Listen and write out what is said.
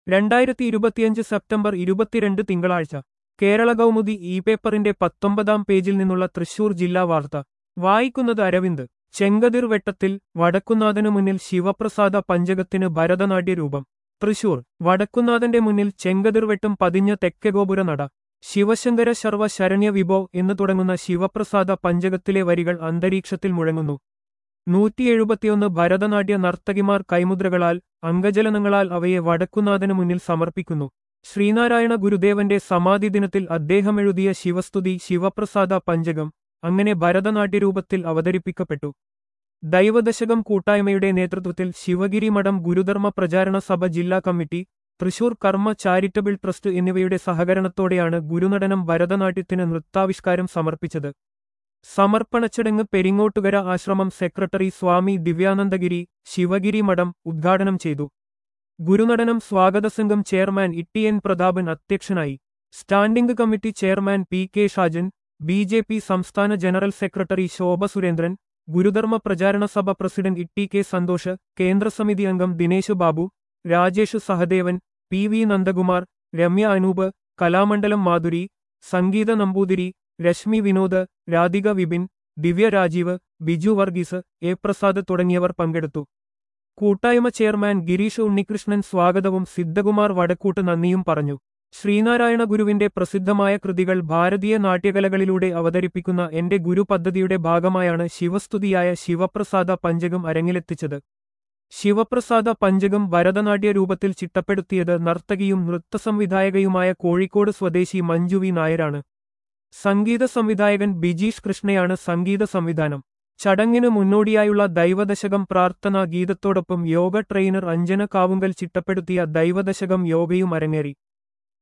രണ്ടായിരത്തി ഇരുപത്തിയഞ്ച് സെപ്റ്റംബർ ഇരുപത്തിരണ്ട് തിങ്കളാഴ്ച കേരള കൗമുദി ഇ പേപ്പറിന്റെ പത്തൊമ്പതാം പേജിൽ നിന്നുള്ള തൃശൂർ ജില്ലാ വാർത്ത വായിക്കുന്നത് അരവിന്ദ് ചെങ്കതിർ വെട്ടത്തിൽ വടക്കുന്നാഥനു മുന്നിൽ ശിവപ്രസാദ പഞ്ചകത്തിന് ഭരതനാട്യ രൂപം തൃശൂർ വടക്കുന്നാഥന്റെ മുന്നിൽ ചെങ്കതിർവെട്ടും പതിഞ്ഞ തെക്കഗോപുര നട ശിവശങ്കര ശർവ ശരണ്യ വിഭോ എന്ന് തുടങ്ങുന്ന ശിവപ്രസാദ പഞ്ചകത്തിലെ വരികൾ അന്തരീക്ഷത്തിൽ മുഴങ്ങുന്നു നൂറ്റി എഴുപത്തിയൊന്ന് ഭരതനാട്യ നർത്തകിമാർ കൈമുദ്രകളാൽ അംഗജലനങ്ങളാൽ അവയെ വടക്കുന്നാഥനു മുന്നിൽ സമർപ്പിക്കുന്നു ശ്രീനാരായണ ഗുരുദേവന്റെ സമാധി ദിനത്തിൽ അദ്ദേഹം എഴുതിയ ശിവസ്തുതി ശിവപ്രസാദ പഞ്ചകം അങ്ങനെ ഭരതനാട്യരൂപത്തിൽ അവതരിപ്പിക്കപ്പെട്ടു ദൈവദശകം കൂട്ടായ്മയുടെ നേതൃത്വത്തിൽ ശിവഗിരി മഠം ഗുരുധർമ്മ പ്രചാരണ സഭ ജില്ലാ കമ്മിറ്റി തൃശൂർ കർമ്മ ചാരിറ്റബിൾ ട്രസ്റ്റ് എന്നിവയുടെ സഹകരണത്തോടെയാണ് ഗുരുനടനം ഭരതനാട്യത്തിന് നൃത്താവിഷ്കാരം സമർപ്പിച്ചത് സമർപ്പണച്ചടങ്ങ് പെരിങ്ങോട്ടുകര ആശ്രമം സെക്രട്ടറി സ്വാമി ദിവ്യാനന്ദഗിരി ശിവഗിരി മഠം ഉദ്ഘാടനം ചെയ്തു ഗുരുനടനം സ്വാഗത സംഘം ചെയർമാൻ ഇട്ടി എൻ പ്രതാപൻ അധ്യക്ഷനായി standing committee chairman P K Shajan B J P സംസ്ഥാന general secretary Shobha Surendran Gurudharma Pracharana Sabha president Itty K Santhosh കേന്ദ്രസമിതി അംഗം Dinesh Babu Rajesh Sahadevan P V Nandakumar Ramya Anoop Kalamandalam Madhuri Sangeetha Namboothiri Reshmi Vinod Radhika Vipin Divya Rajeev Biju Varghese A Prasad തുടങ്ങിയവർ പങ്കെടുത്തു കൂട്ടായ്മ ചെയർമാൻ ഗിരീഷ് ഉണ്ണികൃഷ്ണൻ സ്വാഗതവും സിദ്ധകുമാർ വടക്കൂട്ട് നന്ദിയും പറഞ്ഞു ശ്രീനാരായണ ഗുരുവിന്റെ പ്രസിദ്ധമായ കൃതികൾ ഭാരതീയ നാട്യകലകളിലൂടെ അവതരിപ്പിക്കുന്ന എന്റെ ഗുരു പദ്ധതിയുടെ ഭാഗമായാണ് ശിവസ്തുതിയായ ശിവപ്രസാദ പഞ്ചകം അരങ്ങിലെത്തിച്ചത് ശിവപ്രസാദ പഞ്ചകം ഭരതനാട്യ രൂപത്തിൽ ചിട്ടപ്പെടുത്തിയത് നർത്തകിയും നൃത്തസംവിധായകയുമായ കോഴിക്കോട് സ്വദേശി മഞ്ജുവി നായരാണ് സംഗീത സംവിധായകൻ ബിജീഷ് കൃഷ്ണയാണ് സംഗീത സംവിധാനം ചടങ്ങിന് മുന്നോടിയായുള്ള ദൈവദശകം പ്രാർത്ഥനാ ഗീതത്തോടൊപ്പം യോഗ ട്രെയിനർ അഞ്ജന കാവുങ്കൽ ചിട്ടപ്പെടുത്തിയ ദൈവദശകം യോഗയും അരങ്ങേറി